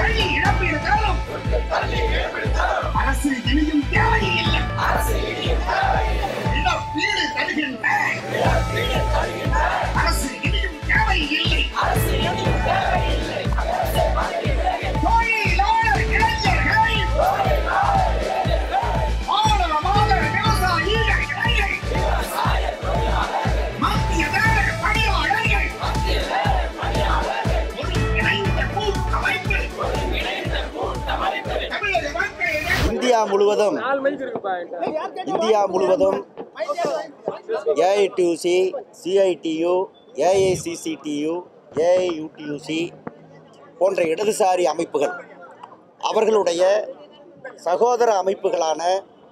தள்ளி இழப்பீடுதாலும் அரசு இனியும் தேவையில்லை இழப்பீடு தருகின்ற அரசு இனியும் தேவையில்லை தொழிலாளர் இளைஞர்களை ஆழமாக விவசாயிகள் மத்திய வேலை பணியாளர்கள் ஒருங்கிணைந்த கூட்டமைப்பு தமிழக மக்களிடம் இந்தியா முழுவதும் இந்தியா முழுவதும் ஏஐடியூசி சிஐடியு ஏஐசிசிடியு ஏஐயூடியூசி போன்ற இடதுசாரி அமைப்புகள் அவர்களுடைய சகோதர அமைப்புகளான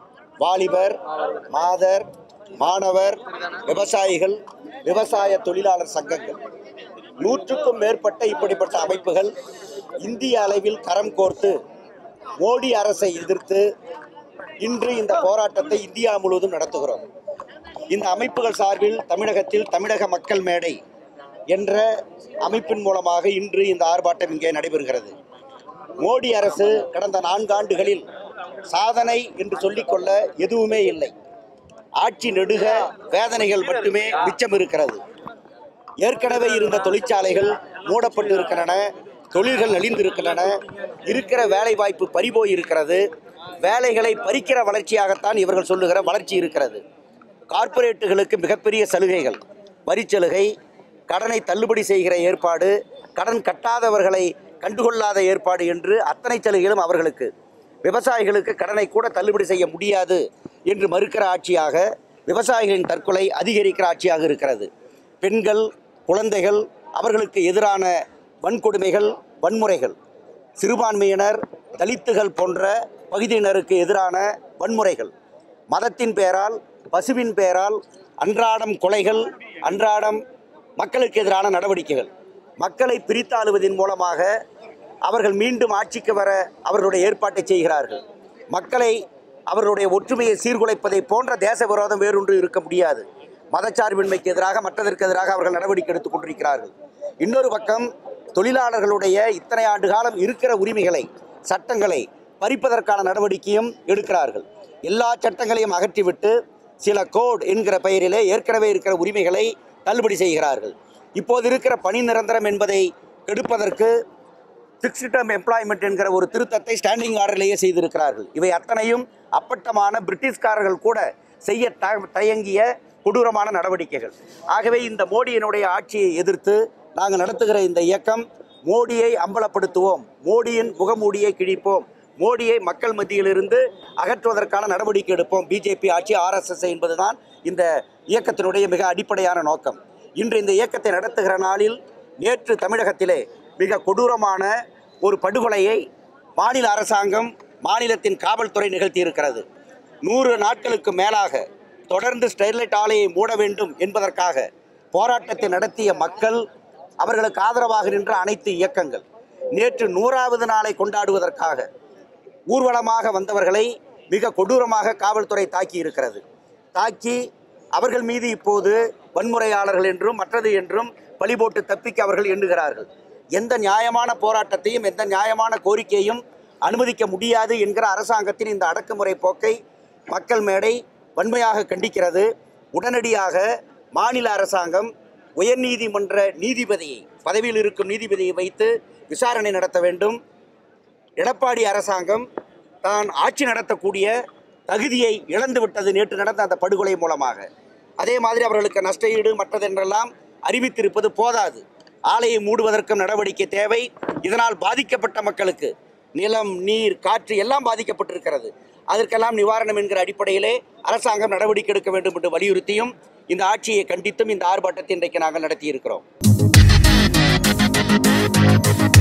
வாலிபர் மாதர் மாணவர் விவசாயிகள் விவசாய தொழிலாளர் சங்கங்கள் நூற்றுக்கும் மேற்பட்ட இப்படிப்பட்ட அமைப்புகள் இந்திய அளவில் கரம் கோர்த்து மோடி அரசை எதிர்த்து இன்று இந்த போராட்டத்தை இந்தியா முழுவதும் நடத்துகிறோம் இந்த அமைப்புகள் சார்பில் தமிழகத்தில் தமிழக மக்கள் மேடை என்ற அமைப்பின் மூலமாக இன்று இந்த ஆர்ப்பாட்டம் இங்கே நடைபெறுகிறது மோடி அரசு கடந்த நான்காண்டுகளில் சாதனை என்று சொல்லிக்கொள்ள எதுவுமே இல்லை ஆட்சி நெடுக வேதனைகள் மட்டுமே மிச்சம் இருக்கிறது ஏற்கனவே இருந்த தொழிற்சாலைகள் மூடப்பட்டு இருக்கின்றன தொழில்கள் நலிந்திருக்கின்றன இருக்கிற வேலை வாய்ப்பு பறிபோய் இருக்கிறது வேலைகளை பறிக்கிற வளர்ச்சியாகத்தான் இவர்கள் சொல்லுகிற வளர்ச்சி இருக்கிறது கார்ப்பரேட்டுகளுக்கு மிகப்பெரிய சலுகைகள் வரிச்சலுகை கடனை தள்ளுபடி செய்கிற ஏற்பாடு கடன் கட்டாதவர்களை கண்டுகொள்ளாத ஏற்பாடு என்று அத்தனை சலுகைகளும் அவர்களுக்கு விவசாயிகளுக்கு கடனை கூட தள்ளுபடி செய்ய முடியாது என்று மறுக்கிற ஆட்சியாக விவசாயிகளின் தற்கொலை அதிகரிக்கிற ஆட்சியாக இருக்கிறது பெண்கள் குழந்தைகள் அவர்களுக்கு எதிரான வன்கொடுமைகள் வன்முறைகள் சிறுபான்மையினர் தலித்துகள் போன்ற பகுதியினருக்கு எதிரான வன்முறைகள் மதத்தின் பெயரால் பசுவின் பெயரால் அன்றாடம் கொலைகள் அன்றாடம் மக்களுக்கு எதிரான நடவடிக்கைகள் மக்களை பிரித்தாளுவதன் மூலமாக அவர்கள் மீண்டும் ஆட்சிக்கு வர அவர்களுடைய ஏற்பாட்டை செய்கிறார்கள் மக்களை அவர்களுடைய ஒற்றுமையை சீர்குலைப்பதை போன்ற தேச விரோதம் வேறொன்று இருக்க முடியாது மதச்சார்பின்மைக்கு எதிராக மற்றதற்கு எதிராக அவர்கள் நடவடிக்கை எடுத்துக் கொண்டிருக்கிறார்கள் இன்னொரு பக்கம் தொழிலாளர்களுடைய இத்தனை ஆண்டு காலம் இருக்கிற உரிமைகளை சட்டங்களை பறிப்பதற்கான நடவடிக்கையும் எடுக்கிறார்கள் எல்லா சட்டங்களையும் அகற்றிவிட்டு சில கோட் என்கிற பெயரிலே ஏற்கனவே இருக்கிற உரிமைகளை தள்ளுபடி செய்கிறார்கள் இப்போது இருக்கிற பணி நிரந்தரம் என்பதை கெடுப்பதற்கு ஃபிக்ஸ்டு டேர்ம் எம்ப்ளாய்மெண்ட் என்கிற ஒரு திருத்தத்தை ஸ்டாண்டிங் ஆர்டர்லேயே செய்திருக்கிறார்கள் இவை அத்தனையும் அப்பட்டமான பிரிட்டிஷ்காரர்கள் கூட செய்ய த- தயங்கிய கொடூரமான நடவடிக்கைகள் ஆகவே இந்த மோடியினுடைய ஆட்சியை எதிர்த்து நாங்கள் நடத்துகிற இந்த இயக்கம் மோடியை அம்பலப்படுத்துவோம் மோடியின் முகமூடியை கிழிப்போம் மோடியை மக்கள் மத்தியிலிருந்து அகற்றுவதற்கான நடவடிக்கை எடுப்போம் பிஜேபி ஆட்சி ஆர்எஸ்எஸ் என்பதுதான் இந்த இயக்கத்தினுடைய மிக அடிப்படையான நோக்கம் இன்று இந்த இயக்கத்தை நடத்துகிற நாளில் நேற்று தமிழகத்திலே மிக கொடூரமான ஒரு படுகொலையை மாநில அரசாங்கம் மாநிலத்தின் காவல்துறை நிகழ்த்தியிருக்கிறது நூறு நாட்களுக்கு மேலாக தொடர்ந்து ஸ்டெர்லைட் ஆலையை மூட வேண்டும் என்பதற்காக போராட்டத்தை நடத்திய மக்கள் அவர்களுக்கு ஆதரவாக நின்ற அனைத்து இயக்கங்கள் நேற்று நூறாவது நாளை கொண்டாடுவதற்காக ஊர்வலமாக வந்தவர்களை மிக கொடூரமாக காவல்துறை தாக்கி இருக்கிறது தாக்கி அவர்கள் மீது இப்போது வன்முறையாளர்கள் என்றும் மற்றது என்றும் பழி போட்டு தப்பிக்க அவர்கள் எண்ணுகிறார்கள் எந்த நியாயமான போராட்டத்தையும் எந்த நியாயமான கோரிக்கையும் அனுமதிக்க முடியாது என்கிற அரசாங்கத்தின் இந்த அடக்குமுறை போக்கை மக்கள் மேடை வன்மையாக கண்டிக்கிறது உடனடியாக மாநில அரசாங்கம் உயர்நீதிமன்ற நீதிபதியை பதவியில் இருக்கும் நீதிபதியை வைத்து விசாரணை நடத்த வேண்டும் எடப்பாடி அரசாங்கம் தான் ஆட்சி நடத்தக்கூடிய தகுதியை இழந்து விட்டது நேற்று நடந்த அந்த படுகொலை மூலமாக அதே மாதிரி அவர்களுக்கு நஷ்டஈடு மற்றதென்றெல்லாம் அறிவித்திருப்பது போதாது ஆலையை மூடுவதற்கும் நடவடிக்கை தேவை இதனால் பாதிக்கப்பட்ட மக்களுக்கு நிலம் நீர் காற்று எல்லாம் பாதிக்கப்பட்டிருக்கிறது அதற்கெல்லாம் நிவாரணம் என்கிற அடிப்படையிலே அரசாங்கம் நடவடிக்கை எடுக்க வேண்டும் என்று வலியுறுத்தியும் இந்த ஆட்சியை கண்டித்தும் இந்த ஆர்ப்பாட்டத்தை இன்றைக்கு நாங்கள் நடத்தியிருக்கிறோம்